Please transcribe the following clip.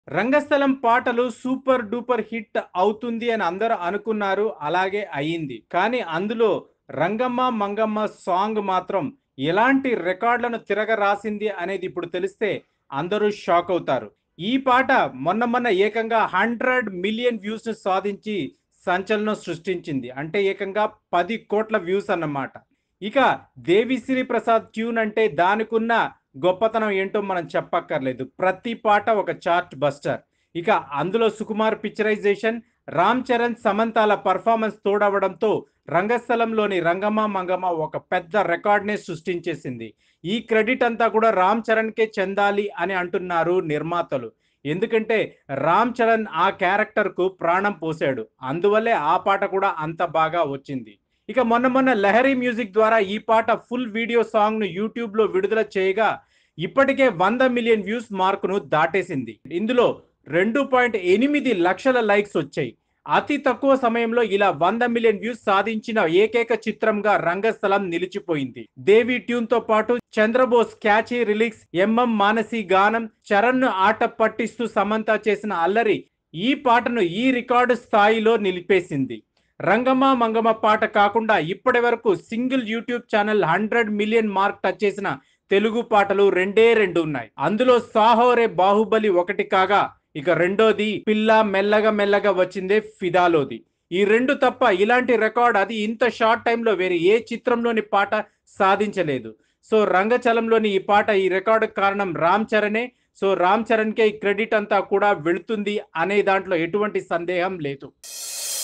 రంగస్థలం పాటలు super duper hit అవుతుంది అని అందరూ అనుకున్నారు అలాగే అయింది కానీ అందులో రంగమ్మ మంగమ్మ సాంగ్ మాత్రం ఎలాంటి రికార్డులను తిరగ రాసింది అనేది ఇప్పుడు తెలిస్తే అందరూ షాక్ అవుతారు ఈ పాట మొన్న మొన్న ఏకంగా హండ్రెడ్ మిలియన్ వ్యూస్ ను సాధించి సంచలనం సృష్టించింది అంటే ఏకంగా పది కోట్ల వ్యూస్ అన్నమాట ఇక దేవిశ్రీ ప్రసాద్ ట్యూన్ అంటే దానికున్న గొప్పతనం ఏంటో మనం చెప్పక్కర్లేదు ప్రతి పాట ఒక చార్ట్ బస్టర్ ఇక అందులో సుకుమార్ పిక్చరైజేషన్ రామ్ చరణ్ సమంతాల పర్ఫార్మెన్స్ తోడవడంతో రంగస్థలంలోని రంగమ్మ మంగమ్మ ఒక పెద్ద రికార్డ్నే సృష్టించేసింది ఈ క్రెడిట్ అంతా కూడా రామ్ చరణ్కే చెందాలి అని అంటున్నారు నిర్మాతలు ఎందుకంటే రామ్ చరణ్ ఆ క్యారెక్టర్కు ప్రాణం పోసాడు అందువల్లే ఆ పాట కూడా అంత బాగా వచ్చింది ఇక మొన్న మొన్న లహరి మ్యూజిక్ ద్వారా ఈ పాట ఫుల్ వీడియో సాంగ్ ను యూట్యూబ్ లో విడుదల చేయగా ఇప్పటికే వంద మిలియన్ వ్యూస్ మార్కును దాటేసింది ఇందులో రెండు పాయింట్ ఎనిమిది లక్షల లైక్స్ వచ్చాయి అతి తక్కువ సమయంలో ఇలా వంద మిలియన్ వ్యూస్ సాధించిన ఏకైక చిత్రంగా రంగస్థలం నిలిచిపోయింది దేవి ట్యూన్ తో పాటు Chandrabose catchy lyrics MM Manasi గానం చరణ్ ను ఆట పట్టిస్తూ సమంత చేసిన అల్లరి ఈ పాటను ఈ రికార్డు స్థాయిలో నిలిపేసింది రంగమ్మ మంగమ్మ పాట కాకుండా ఇప్పటి వరకు single YouTube channel hundred million mark touch చేసిన తెలుగు పాటలు రెండే రెండు ఉన్నాయి అందులో సాహోరే బాహుబలి ఒకటి కాగా ఇక రెండోది పిల్ల మెల్లగా మెల్లగా వచ్చిందే ఫిదాలోది ఈ రెండు తప్ప ఇలాంటి రికార్డ్ అది ఇంత షార్ట్ టైంలో వేరే ఏ చిత్రంలోని పాట సాధించలేదు సో రంగచలంలోని ఈ పాట ఈ రికార్డు కారణం రామ్ చరణే సో రామ్ చరణ్కే ఈ క్రెడిట్ అంతా కూడా వెళుతుంది అనే దాంట్లో ఎటువంటి సందేహం లేదు